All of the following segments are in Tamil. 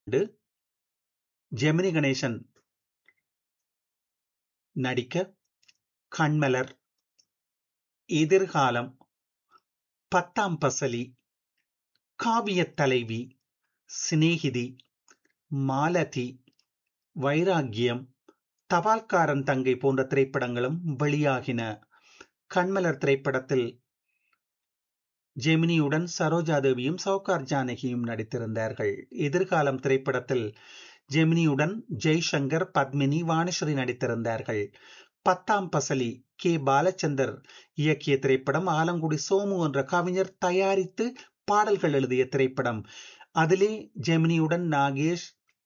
ஜெமினி கணேசன் நடிக்க கண்மலர் எதிர்காலம் பத்தாம் பசலி காவியத் தலைவி சிநேகிதி மாலதி வைராக்கியம் தபால்காரன் தங்கை போன்ற திரைப்படங்களும் வெளியாகின கண்மலர் திரைப்படத்தில் ஜெமினியுடன் சரோஜாதேவியும் சௌகார் ஜானகியும் நடித்திருந்தார்கள் எதிர்காலம் திரைப்படத்தில் ஜெமினியுடன் ஜெய்சங்கர் பத்மினி வாணிஸ்வரி நடித்திருந்தார்கள் பத்தாம் பசலி கே பாலச்சந்தர் இயக்கிய திரைப்படம் ஆலங்குடி சோமு என்ற கவிஞர் தயாரித்து பாடல்கள் எழுதிய திரைப்படம் அதிலே ஜெமினியுடன் நாகேஷ்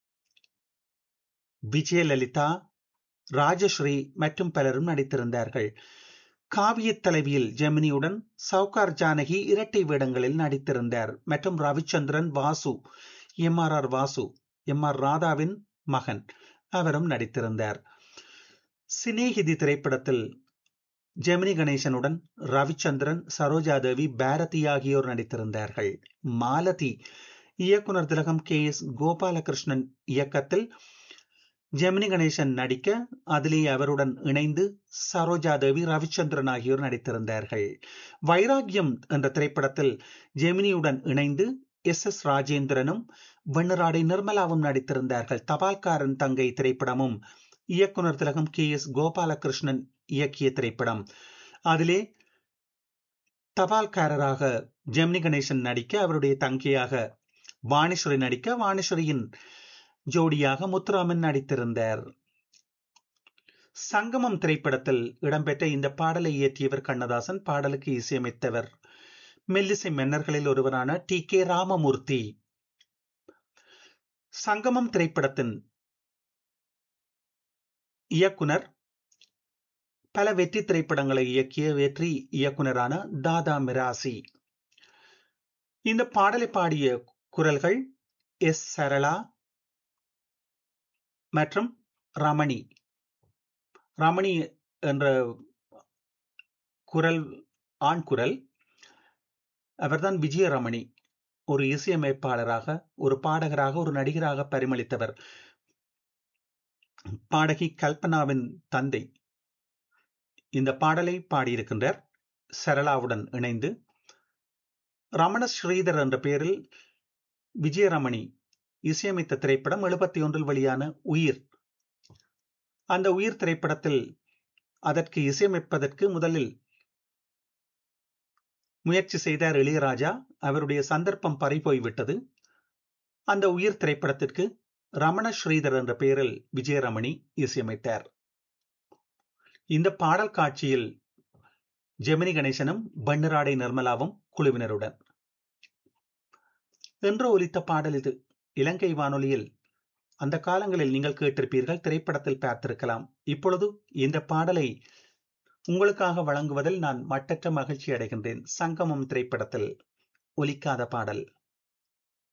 விஜயலலிதா ராஜஸ்ரீ மற்றும் பலரும் நடித்திருந்தார்கள் காவிய தலைவியில் ஜெமினியுடன் சவுகார் ஜானகி இரட்டை வேடங்களில் நடித்திருந்தார் மற்றும் Ravichandran Vasu M R R Vasu M R ராதாவின் மகன் அவரும் நடித்திருந்தார் சினேகிதி திரைப்படத்தில் ஜெமினி கணேசனுடன் ரவிச்சந்திரன் சரோஜாதேவி பாரதி ஆகியோர் நடித்திருந்தார்கள் மாலதி இயக்குனர் திலகம் கே எஸ் கோபாலகிருஷ்ணன் இயக்கத்தில் ஜெமினி கணேசன் நடிக்க அதிலே அவருடன் இணைந்து சரோஜாதேவி ரவிச்சந்திரன் ஆகியோர் நடித்திருந்தார்கள் வைராக்கியம் என்ற திரைப்படத்தில் ஜெமினியுடன் இணைந்து எஸ் எஸ் ராஜேந்திரனும் வெண்ணராடை நிர்மலாவும் நடித்திருந்தார்கள் தபால்காரன் தங்கை திரைப்படமும் இயக்குனர் திலகம் கே எஸ் கோபாலகிருஷ்ணன் இயக்கிய திரைப்படம் அதிலே தபால்காரராக ஜெமினி கணேசன் நடிக்க அவருடைய தங்கையாக வாணிஸ்வரி நடிக்க வாணிஸ்வரியின் ஜோடியாக முத்துராமன் நடித்திருந்தார் சங்கமம் திரைப்படத்தில் இடம்பெற்ற இந்த பாடலை இயற்றியவர் கண்ணதாசன் பாடலுக்கு இசையமைத்தவர் மெல்லிசை மன்னர்களில் ஒருவரான டி கே ராமமூர்த்தி சங்கமம் திரைப்படத்தின் இயக்குனர் பல வெற்றி திரைப்படங்களை இயக்கிய வெற்றி இயக்குனரான தாதா மிராசி இந்த பாடலை பாடிய குரல்கள் எஸ் சரளா மற்றும் ரமணி ரமணி என்ற குரல் ஆண் குரல் அவர்தான் விஜயரமணி ஒரு இசையமைப்பாளராக ஒரு பாடகராக ஒரு நடிகராக பரிமளித்தவர் பாடகி கல்பனாவின் தந்தை இந்த பாடலை பாடியிருக்கின்றார் சரளாவுடன் இணைந்து ரமண ஸ்ரீதர் என்ற பெயரில் விஜயரமணி இசையமைத்த திரைப்படம் எழுபத்தி ஒன்றில் வெளியான உயிர் அந்த உயிர் திரைப்படத்தில் அதற்கு இசையமைப்பதற்கு முதலில் முயற்சி செய்தார் இளையராஜா அவருடைய சந்தர்ப்பம் பறிபோய்விட்டது அந்த உயிர் திரைப்படத்திற்கு ரமண ஸ்ரீதர் என்ற பெயரில் விஜயரமணி இசையமைத்தார் இந்த பாடல் காட்சியில் ஜெமினி கணேசனும் பன்னராடை நிர்மலாவும் குழுவினருடன் என்று ஒலித்த பாடல் இது இலங்கை வானொலியில் அந்த காலங்களில் நீங்கள் கேட்டிருப்பீர்கள் திரைப்படத்தில் பார்த்திருக்கலாம் இப்பொழுது இந்த பாடலை உங்களுக்காக வழங்குவதில் நான் மட்டற்ற மகிழ்ச்சி அடைகின்றேன் சங்கமம் திரைப்படத்தில் ஒலிக்காத பாடல்